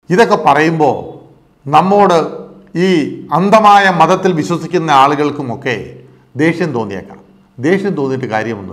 ഇതൊക്കെ പറയുമ്പോൾ നമ്മോട് ഈ അന്ധമായ മതത്തിൽ വിശ്വസിക്കുന്ന ആളുകൾക്കുമൊക്കെ ദേഷ്യം തോന്നിയേക്കാം ദേഷ്യം തോന്നിയിട്ട് കാര്യമൊന്നും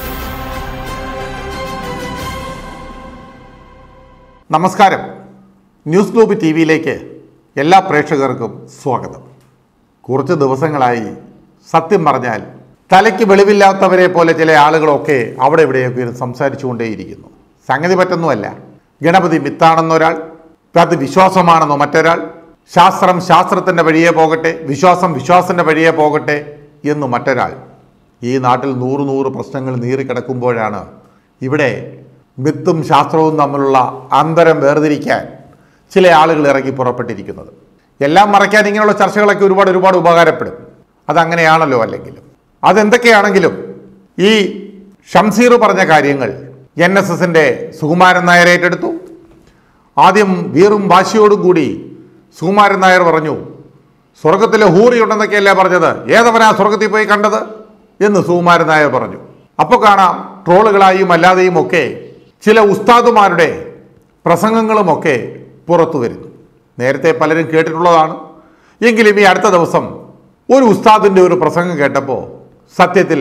നമസ്കാരം ന്യൂസ് ഗ്ലോബ് ടി വിയിലേക്ക് എല്ലാ പ്രേക്ഷകർക്കും സ്വാഗതം കുറച്ച് ദിവസങ്ങളായി സത്യം പറഞ്ഞാൽ തലയ്ക്ക് വെളിവില്ലാത്തവരെ പോലെ ചില ആളുകളൊക്കെ അവിടെ ഇവിടെയൊക്കെ ഇരുന്ന് സംസാരിച്ചുകൊണ്ടേയിരിക്കുന്നു സംഗതി പറ്റൊന്നുമല്ല ഗണപതി മിത്താണെന്നൊരാൾ അത് വിശ്വാസമാണെന്നോ മറ്റൊരാൾ ശാസ്ത്രം ശാസ്ത്രത്തിൻ്റെ വഴിയെ പോകട്ടെ വിശ്വാസം വിശ്വാസത്തിൻ്റെ വഴിയെ പോകട്ടെ എന്ന് മറ്റൊരാൾ ഈ നാട്ടിൽ നൂറ് നൂറ് പ്രശ്നങ്ങൾ നീറിക്കിടക്കുമ്പോഴാണ് ഇവിടെ മിത്തും ശാസ്ത്രവും തമ്മിലുള്ള അന്തരം വേർതിരിക്കാൻ ചില ആളുകൾ ഇറങ്ങി പുറപ്പെട്ടിരിക്കുന്നത് എല്ലാം മറയ്ക്കാൻ ഇങ്ങനെയുള്ള ചർച്ചകളൊക്കെ ഒരുപാട് ഒരുപാട് ഉപകാരപ്പെടും അതങ്ങനെയാണല്ലോ അല്ലെങ്കിലും അതെന്തൊക്കെയാണെങ്കിലും ഈ ഷംസീർ പറഞ്ഞ കാര്യങ്ങൾ എൻ എസ് എസിൻ്റെ സുകുമാരൻ നായർ ഏറ്റെടുത്തു ആദ്യം വീറും വാശിയോടും കൂടി സുകുമാരൻ നായർ പറഞ്ഞു സ്വർഗത്തിലെ ഹൂറി ഉണ്ടെന്നൊക്കെയല്ലേ പറഞ്ഞത് ഏതവനാ സ്വർഗത്തിൽ പോയി കണ്ടത് എന്ന് സുകുമാരൻ നായർ പറഞ്ഞു അപ്പോൾ കാണാം ട്രോളുകളായും അല്ലാതെയും ഒക്കെ ചില ഉസ്താദുമാരുടെ പ്രസംഗങ്ങളുമൊക്കെ പുറത്തു വരുന്നു നേരത്തെ പലരും കേട്ടിട്ടുള്ളതാണ് എങ്കിലും ഈ അടുത്ത ദിവസം ഒരു ഉസ്താദിൻ്റെ ഒരു പ്രസംഗം കേട്ടപ്പോൾ സത്യത്തിൽ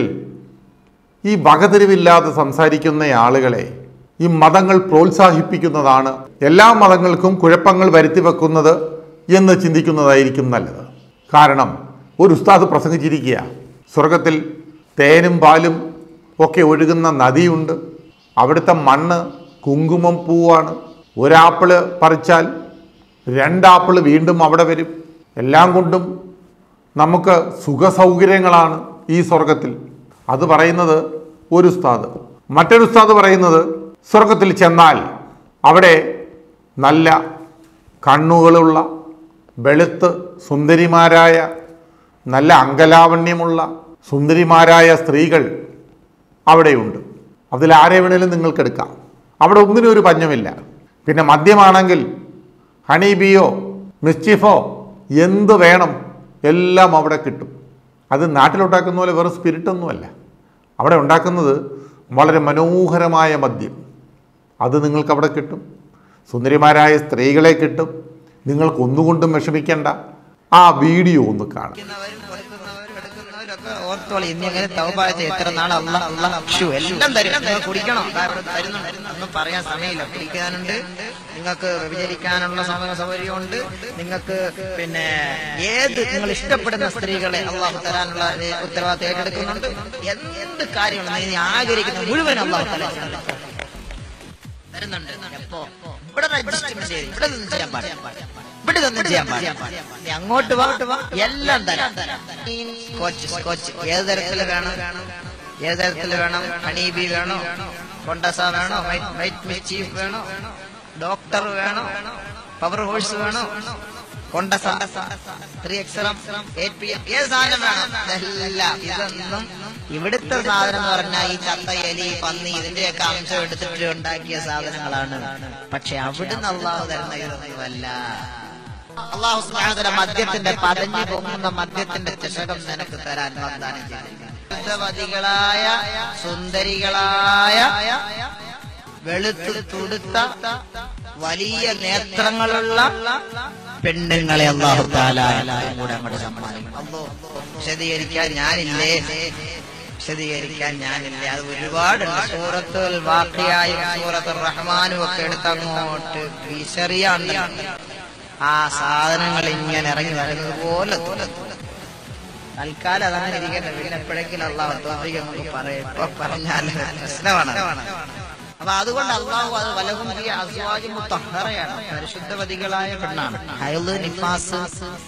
ഈ വകതിരിവില്ലാതെ സംസാരിക്കുന്ന ആളുകളെ ഈ മതങ്ങൾ പ്രോത്സാഹിപ്പിക്കുന്നതാണ് എല്ലാ മതങ്ങൾക്കും കുഴപ്പങ്ങൾ വരുത്തി വെക്കുന്നത് എന്ന് ചിന്തിക്കുന്നതായിരിക്കും നല്ലത് കാരണം ഒരു ഉസ്താദ് പ്രസംഗിച്ചിരിക്കുക സ്വർഗത്തിൽ തേനും പാലും ഒക്കെ ഒഴുകുന്ന നദിയുണ്ട് അവിടുത്തെ മണ്ണ് കുങ്കുമം പൂവാണ് ഒരാപ്പിള് പറിച്ചാൽ രണ്ടാപ്പിള് വീണ്ടും അവിടെ വരും എല്ലാം കൊണ്ടും നമുക്ക് സുഖസൗകര്യങ്ങളാണ് ഈ സ്വർഗത്തിൽ അത് പറയുന്നത് ഒരു ഉസ്താദ് മറ്റൊരു ഉസ്താദ് പറയുന്നത് സ്വർഗത്തിൽ ചെന്നാൽ അവിടെ നല്ല കണ്ണുകളുള്ള വെളുത്ത് സുന്ദരിമാരായ നല്ല അങ്കലാവണ്യമുള്ള സുന്ദരിമാരായ സ്ത്രീകൾ അവിടെയുണ്ട് അതിൽ ആരെ വേണേലും നിങ്ങൾക്ക് എടുക്കാം അവിടെ ഒന്നിനും ഒരു പഞ്ഞമില്ല പിന്നെ മദ്യമാണെങ്കിൽ ഹണീബിയോ മിസ്ചിഫോ എന്ത് വേണം എല്ലാം അവിടെ കിട്ടും അത് നാട്ടിലുണ്ടാക്കുന്ന പോലെ വെറും സ്പിരിറ്റൊന്നുമല്ല അവിടെ ഉണ്ടാക്കുന്നത് വളരെ മനോഹരമായ മദ്യം അത് നിങ്ങൾക്ക് അവിടെ കിട്ടും സുന്ദരിമാരായ സ്ത്രീകളെ കിട്ടും നിങ്ങൾക്ക് ഒന്നുകൊണ്ടും വിഷമിക്കേണ്ട ആ വീഡിയോ ഒന്ന് കാണാം ഇരിക്കുന്നവരും പുറത്തുന്നവരും എടുക്കുന്നവരും ഒക്കെ ഓർത്തോളി ഇനി അങ്ങനെ തൗബായത് എത്ര നാൾ അല്ല അല്ല ഷു എല്ലാം തരും നിങ്ങൾ കുടിക്കണം കാരണം തരുന്നുണ്ട് ഒന്നും പറയാൻ സമയമില്ല കുടിക്കാനുണ്ട് നിങ്ങൾക്ക് വ്യഭിചരിക്കാനുള്ള സമയ സൗകര്യമുണ്ട് നിങ്ങൾക്ക് പിന്നെ ഏത് നിങ്ങൾ ഇഷ്ടപ്പെടുന്ന സ്ത്രീകളെ അള്ളാഹു തരാനുള്ള ഏ, ഉത്തരവാദിത്തം ഏറ്റെടുക്കുന്നുണ്ട് എന്ത് കാര്യമാണ് നീ ആഗ്രഹിക്കുന്ന മുഴുവൻ അള്ളാഹു തല തരുന്നുണ്ട് എപ്പോ ഇവിടെ അഡ്ജസ്റ്റ്മെന്റ് ചെയ്ത് ഇവിടെ നിന്ന് ചെയ്യാൻ പാടില്ല ഇവിടെ നിന്ന് ചെയ്യാൻ പാടില്ല നീ അങ്ങോട്ട് വാ എല്ലാം തരാം സ്കോച്ച് സ്കോച്ച് ഏത് തരത്തില് വേണം ഏത് തരത്തില് വേണം ഹണീബി വേണോ കൊണ്ടസ വേണോ വൈറ്റ് മിസ്റ്റീഫ് വേണോ ഡോക്ടർ വേണോ പവർ ഹോഴ്സ് വേണോ Contessa three X rum eight P M ഏത് സാധനം വേണം ഇതെല്ലാം ഇതൊന്നും ഇവിടുത്തെ സാധനം എന്ന് പറഞ്ഞാൽ ഈ ചത്ത എലി പന്നി ഇതിന്റെയൊക്കെ അംശം എടുത്തിട്ട് ഉണ്ടാക്കിയ സാധനങ്ങളാണ് പക്ഷെ അവിടുന്ന് അള്ളാഹു തരുന്ന ഇതൊന്നുമല്ല അള്ളാഹു സുബ്ഹാനഹു വ തആല മദ്യത്തിന്റെ പതഞ്ഞു പൊങ്ങുന്ന മദ്യത്തിന്റെ ചഷകം നിനക്ക് തരാൻ വാഗ്ദാനം ചെയ്തിരിക്കുകയായ സുന്ദരികളായ വെളുത്തു തുടുത്ത വലിയ നേത്രങ്ങളുള്ള പെണ്ണുങ്ങളെ അള്ളാഹു താല കൂടെ അങ്ങോട്ട് സമ്മാനിക്കും അല്ലോ വിശദീകരിക്കാൻ ഞാനില്ലേ വിശദീകരിക്കാൻ ഞാനില്ല അത് ഒരുപാടുണ്ട് സൂറത്തുൽ വാക്കിയായും സൂറത്തുൽ റഹ്മാനും ഒക്കെ എടുത്ത് അങ്ങോട്ട് വിശറിയാണ്ട് ആ സാധനങ്ങൾ ഇങ്ങനെ ഇറങ്ങി വരുന്നത് പോലെ തോന്നും തൽക്കാലം അതങ്ങനെ ഇരിക്കട്ടെ പിന്നെ എപ്പോഴെങ്കിലും അള്ളാഹു തോന്നിക്ക് നമുക്ക് പറയാം ഇപ്പൊ പറഞ്ഞാൽ പ്രശ്നമാണ് അപ്പൊ അതുകൊണ്ട് അള്ളാഹു അത് വലകും അസ്വാജ് മുത്തഹറയാണ് പരിശുദ്ധവതികളായ പെണ്ണാണ് ഹൈല് നിഫാസ്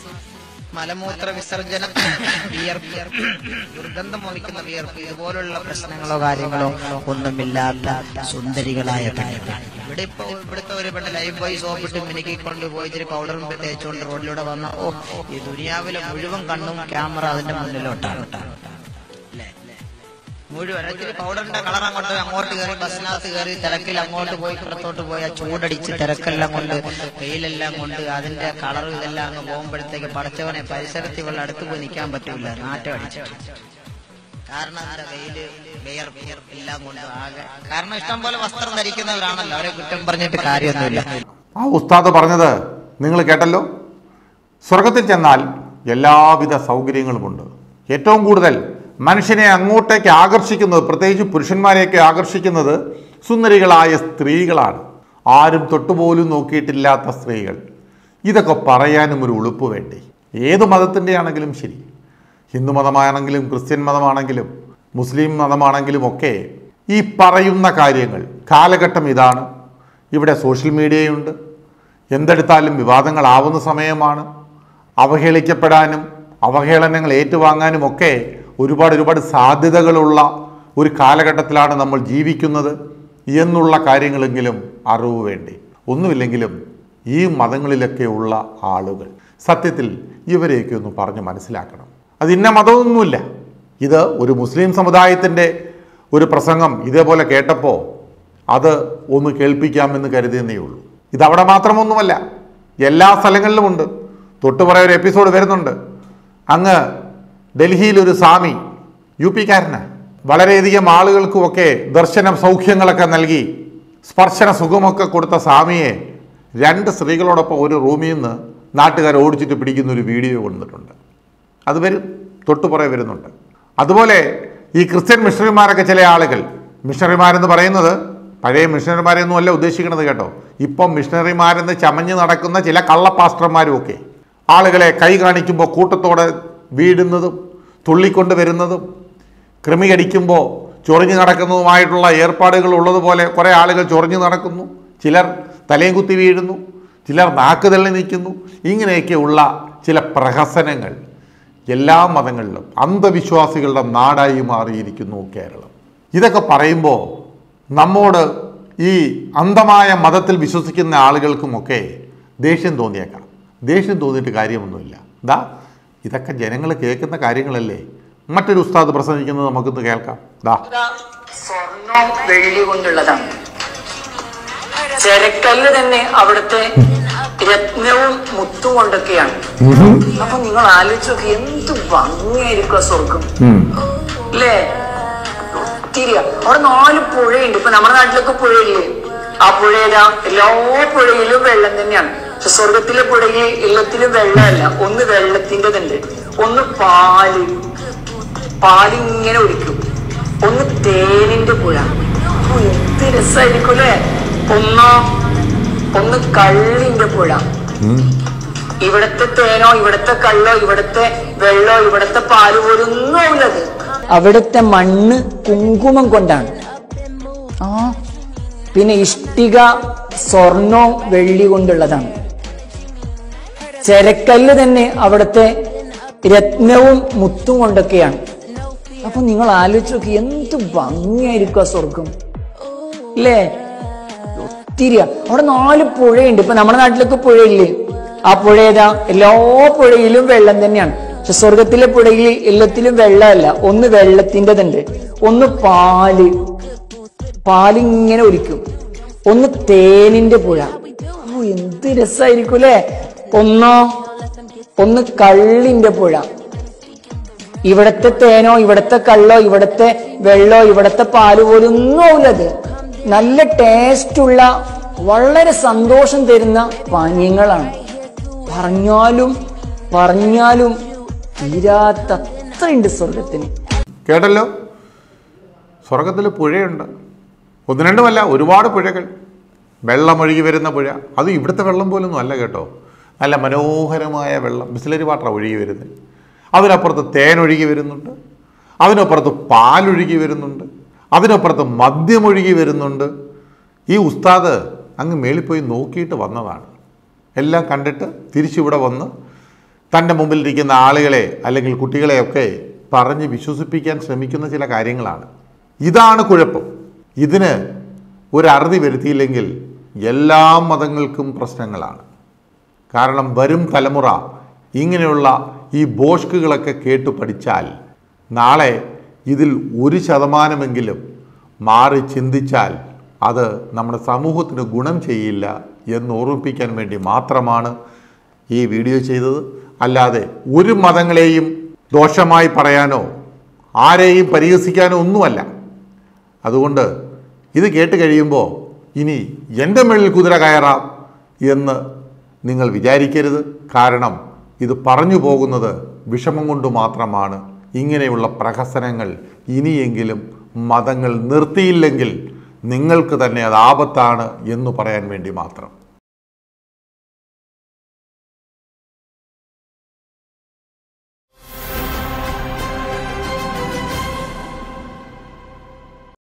മലമൂത്ര വിസർജനം വിയർപ്പ് ദുർഗന്ധം വഹിക്കുന്ന വിയർപ്പ് ഇതുപോലുള്ള പ്രശ്നങ്ങളോ കാര്യങ്ങളോ ഒന്നുമില്ലാത്ത സുന്ദരികളായ പെണ്ണുങ്ങൾ ഇവിടെ ഇപ്പൊ ഇവിടുത്തെ ഒരു പെണ്ണ് ലൈഫ് ബോയ് സോപ്പിട്ട് മിനുക്കി കൊണ്ടുപോയി ഇച്ചിരി പൗഡറും തേച്ചുകൊണ്ട് റോഡിലൂടെ വന്ന ഓ ഈ ദുനിയാവിലെ മുഴുവൻ കണ്ണും ക്യാമറ അതിന്റെ മുന്നിലോട്ടാണ് അല്ലേ മുഴുവൻ ഇത്തിരി പൗഡറിന്റെ കളർ അങ്ങോട്ട് അങ്ങോട്ട് കയറി ബസ്സിനകത്ത് കയറി തിരക്കിൽ അങ്ങോട്ട് പോയി പുറത്തോട്ട് പോയി ആ ചൂടടിച്ച് തിരക്കെല്ലാം കൊണ്ട് വെയിലെല്ലാം കൊണ്ട് അതിന്റെ കളർ ഇതെല്ലാം അങ്ങ് പോകുമ്പോഴത്തേക്ക് പടച്ചവനെ പരിസരത്ത് ഇവളുടെ അടുത്ത് പോയി നിൽക്കാൻ പറ്റൂല നാറ്റം അടിച്ചിട്ട് കാരണം എന്താ വെയില് വിയർപ്പ് എല്ലാം കൊണ്ട് ആകെ കാരണം ഇഷ്ടം പോലെ വസ്ത്രം ധരിക്കുന്നവരാണല്ലോ അവരെ കുറ്റം പറഞ്ഞിട്ട് കാര്യമൊന്നുമില്ല ആ ഉസ്താദ് പറഞ്ഞത് നിങ്ങൾ കേട്ടല്ലോ സ്വർഗത്തിൽ ചെന്നാൽ എല്ലാവിധ സൗകര്യങ്ങളുമുണ്ട് ഏറ്റവും കൂടുതൽ മനുഷ്യനെ അങ്ങോട്ടേക്ക് ആകർഷിക്കുന്നത് പ്രത്യേകിച്ച് പുരുഷന്മാരെയൊക്കെ ആകർഷിക്കുന്നത് സുന്ദരികളായ സ്ത്രീകളാണ് ആരും തൊട്ടുപോലും നോക്കിയിട്ടില്ലാത്ത സ്ത്രീകൾ ഇതൊക്കെ പറയാനും ഒരു ഉളുപ്പ് വേണ്ടി ഏത് മതത്തിൻ്റെ ആണെങ്കിലും ശരി ഹിന്ദു മതമാണെങ്കിലും ക്രിസ്ത്യൻ മതമാണെങ്കിലും മുസ്ലിം മതമാണെങ്കിലും ഒക്കെ ഈ പറയുന്ന കാര്യങ്ങൾ കാലഘട്ടം ഇതാണ് ഇവിടെ സോഷ്യൽ മീഡിയയുണ്ട് എന്തെടുത്താലും വിവാദങ്ങളാവുന്ന സമയമാണ് അവഹേളിക്കപ്പെടാനും അവഹേളനങ്ങൾ ഏറ്റുവാങ്ങാനും ഒക്കെ ഒരുപാട് ഒരുപാട് സാധ്യതകളുള്ള ഒരു കാലഘട്ടത്തിലാണ് നമ്മൾ ജീവിക്കുന്നത് എന്നുള്ള കാര്യങ്ങളെങ്കിലും അറിവ് വേണ്ടി ഒന്നുമില്ലെങ്കിലും ഈ മതങ്ങളിലൊക്കെ ഉള്ള ആളുകൾ സത്യത്തിൽ ഇവരെയൊക്കെ ഒന്ന് പറഞ്ഞ് മനസ്സിലാക്കണം അത് ഇന്ന മതമൊന്നുമില്ല ഇത് ഒരു മുസ്ലിം സമുദായത്തിൻ്റെ ഒരു പ്രസംഗം ഇതേപോലെ കേട്ടപ്പോൾ അത് ഒന്ന് കേൾപ്പിക്കാമെന്ന് കരുതിയെന്നേ ഉള്ളൂ ഇതവിടെ മാത്രമൊന്നുമല്ല എല്ലാ സ്ഥലങ്ങളിലുമുണ്ട് തൊട്ട് പറയാൻ ഒരു എപ്പിസോഡ് വരുന്നുണ്ട് അങ്ങ് ഡൽഹിയിൽ ഒരു സ്വാമി യു പിക്കാരനാണ് വളരെയധികം ആളുകൾക്കുമൊക്കെ ദർശനം സൗഖ്യങ്ങളൊക്കെ നൽകി സ്പർശന സുഖമൊക്കെ കൊടുത്ത സ്വാമിയെ രണ്ട് സ്ത്രീകളോടൊപ്പം ഒരു റൂമിൽ നിന്ന് നാട്ടുകാർ ഓടിച്ചിട്ട് പിടിക്കുന്ന ഒരു വീഡിയോ കൊണ്ടിട്ടുണ്ട് അത് വരും തൊട്ടുപുറേ വരുന്നുണ്ട് അതുപോലെ ഈ ക്രിസ്ത്യൻ മിഷണറിമാരൊക്കെ ചില ആളുകൾ മിഷണറിമാരെന്ന് പറയുന്നത് പഴയ മിഷണറിമാരെയൊന്നും അല്ല ഉദ്ദേശിക്കുന്നത് കേട്ടോ ഇപ്പം മിഷണറിമാരെന്ന് ചമഞ്ഞ് നടക്കുന്ന ചില കള്ളപ്പാസ്റ്റർമാരും ഒക്കെ ആളുകളെ കൈ കാണിക്കുമ്പോൾ കൂട്ടത്തോടെ വീടുന്നതും തുള്ളിക്കൊണ്ട് വരുന്നതും ക്രിമികടിക്കുമ്പോൾ ചൊറിഞ്ഞു നടക്കുന്നതുമായിട്ടുള്ള ഏർപ്പാടുകൾ ഉള്ളതുപോലെ കുറേ ആളുകൾ ചൊറിഞ്ഞു നടക്കുന്നു ചിലർ തലയും കുത്തി വീഴുന്നു ചിലർ നാക്ക് തള്ളി നിൽക്കുന്നു ഇങ്ങനെയൊക്കെയുള്ള ചില പ്രഹസനങ്ങൾ എല്ലാ മതങ്ങളിലും അന്ധവിശ്വാസികളുടെ നാടായി മാറിയിരിക്കുന്നു കേരളം ഇതൊക്കെ പറയുമ്പോൾ നമ്മോട് ഈ അന്ധമായ മതത്തിൽ വിശ്വസിക്കുന്ന ആളുകൾക്കുമൊക്കെ ദേഷ്യം തോന്നിയേക്കാം ദേഷ്യം തോന്നിയിട്ട് കാര്യമൊന്നുമില്ല ദാ ഇതൊക്കെ ജനങ്ങൾ കേൾക്കുന്ന കാര്യങ്ങളല്ലേ മറ്റൊരു ഉസ്താദ് പ്രസംഗിക്കുന്നത് നമുക്കൊന്ന് കേൾക്കാം ദാ സ്വർണം വെള്ളി കൊണ്ടുള്ളതാണ് ചെരക്കല്ല് തന്നെ അവിടുത്തെ രത്നവും മുത്തും കൊണ്ടൊക്കെയാണ് അപ്പൊ നിങ്ങൾ ആലോചിച്ച് നോക്കി എന്ത് ഭംഗിയായിരിക്കും ആ സ്വർഗം അല്ലേ ഒത്തിരി അവിടെ നാല് പുഴയുണ്ട് ഇപ്പൊ നമ്മുടെ നാട്ടിലൊക്കെ പുഴയില്ലേ ആ പുഴ ഏതാ എല്ലാ പുഴയിലും വെള്ളം തന്നെയാണ് പക്ഷെ സ്വർഗത്തിലെ പുഴയിൽ എല്ലാത്തിലും വെള്ളമല്ല ഒന്ന് വെള്ളത്തിൻ്റെതുണ്ട് ഒന്ന് പാല് പാലിങ്ങനെ ഒഴിക്കും ഒന്ന് തേനിന്റെ പുഴ ഓ, എന്ത് രസമായിരിക്കും അല്ലേ ഒന്നോ ഒന്ന് കള്ളിന്റെ പുഴ ഇവിടത്തെ തേനോ ഇവിടത്തെ കള്ളോ ഇവിടത്തെ വെള്ളോ ഇവിടത്തെ പാല് പോലും ഒന്നും ആവില്ലത് അവിടുത്തെ മണ്ണ് കുങ്കുമം കൊണ്ടാണ് ആ പിന്നെ ഇഷ്ടിക സ്വർണവും വെള്ളി കൊണ്ടുള്ളതാണ് ചെരക്കല്ല് തന്നെ അവിടുത്തെ രത്നവും മുത്തും കൊണ്ടൊക്കെയാണ് അപ്പൊ നിങ്ങൾ ആലോചിച്ച് നോക്കി എന്ത് ഭംഗിയായിരിക്കും ആ സ്വർഗം അല്ലേ ഒത്തിരി അവിടെ നാല് പുഴയുണ്ട് ഇപ്പൊ നമ്മുടെ നാട്ടിലൊക്കെ പുഴയില്ലേ ആ പുഴ ഏതാ എല്ലാ പുഴയിലും വെള്ളം തന്നെയാണ് പക്ഷെ സ്വർഗത്തിലെ പുഴയിൽ എല്ലാത്തിലും വെള്ളമല്ല ഒന്ന് വെള്ളത്തിൻ്റെതുണ്ട് ഒന്ന് പാല് പാലിങ്ങനെ ഒലിക്കും ഒന്ന് തേനിന്റെ പുഴ ഓ എന്ത് രസമായിരിക്കും അല്ലേ ഒന്നോ ഒന്ന് കള്ളിന്റെ പുഴ ഇവിടത്തെ തേനോ ഇവിടത്തെ കള്ളോ ഇവിടത്തെ വെള്ളോ ഇവിടത്തെ പാല് പോലും ഒന്നും ആവില്ലത് നല്ല ടേസ്റ്റുള്ള വളരെ സന്തോഷം തരുന്ന പാനീയങ്ങളാണ് പറഞ്ഞാലും പറഞ്ഞാലും തീരാത്ത അത്രയുണ്ട് സ്വർഗത്തിന് കേട്ടല്ലോ സ്വർഗത്തിൽ പുഴയുണ്ട് ഒന്ന് രണ്ടുമല്ല ഒരുപാട് പുഴകൾ വെള്ളമൊഴുകി വരുന്ന പുഴ അത് ഇവിടുത്തെ വെള്ളം പോലൊന്നും അല്ല കേട്ടോ നല്ല മനോഹരമായ വെള്ളം ബിസ്ലരി വാട്ടർ ഒഴുകി വരുന്നത് അതിനപ്പുറത്ത് തേൻ ഒഴുകി വരുന്നുണ്ട് അതിനപ്പുറത്ത് പാലൊഴുകി വരുന്നുണ്ട് അതിനപ്പുറത്ത് മദ്യമൊഴുകി വരുന്നുണ്ട് ഈ ഉസ്താദ് അങ്ങ് മേളിൽ പോയി നോക്കിയിട്ട് വന്നതാണ് എല്ലാം കണ്ടിട്ട് തിരിച്ചിവിടെ വന്ന് തൻ്റെ മുമ്പിലിരിക്കുന്ന ആളുകളെ അല്ലെങ്കിൽ കുട്ടികളെയൊക്കെ പറഞ്ഞ് വിശ്വസിപ്പിക്കാൻ ശ്രമിക്കുന്ന ചില കാര്യങ്ങളാണ് ഇതാണ് കുഴപ്പം ഇതിന് ഒരു അറുതി വരുത്തിയില്ലെങ്കിൽ എല്ലാ മതങ്ങൾക്കും പ്രശ്നങ്ങളാണ് കാരണം വരും തലമുറ ഇങ്ങനെയുള്ള ഈ ബോഷ്കുകളൊക്കെ കേട്ടു പഠിച്ചാൽ നാളെ ഇതിൽ ഒരു ശതമാനമെങ്കിലും മാറി ചിന്തിച്ചാൽ അത് നമ്മുടെ സമൂഹത്തിന് ഗുണം ചെയ്യില്ല എന്ന് ഓർമ്മിപ്പിക്കാൻ വേണ്ടി മാത്രമാണ് ഈ വീഡിയോ ചെയ്തത് അല്ലാതെ ഒരു മതങ്ങളെയും ദോഷമായി പറയാനോ ആരെയും പരിഹസിക്കാനോ ഒന്നുമല്ല അതുകൊണ്ട് ഇത് കേട്ട് കഴിയുമ്പോൾ ഇനി എൻ്റെ മേളിൽ കുതിര കയറാം എന്ന് നിങ്ങൾ വിചാരിക്കരുത് കാരണം ഇത് പറഞ്ഞു പോകുന്നത് വിഷമം കൊണ്ട് മാത്രമാണ് ഇങ്ങനെയുള്ള പ്രഹസനങ്ങൾ ഇനിയെങ്കിലും മതങ്ങൾ നിർത്തിയില്ലെങ്കിൽ നിങ്ങൾക്ക് തന്നെ അത് ആപത്താണ് എന്ന് പറയാൻ വേണ്ടി മാത്രം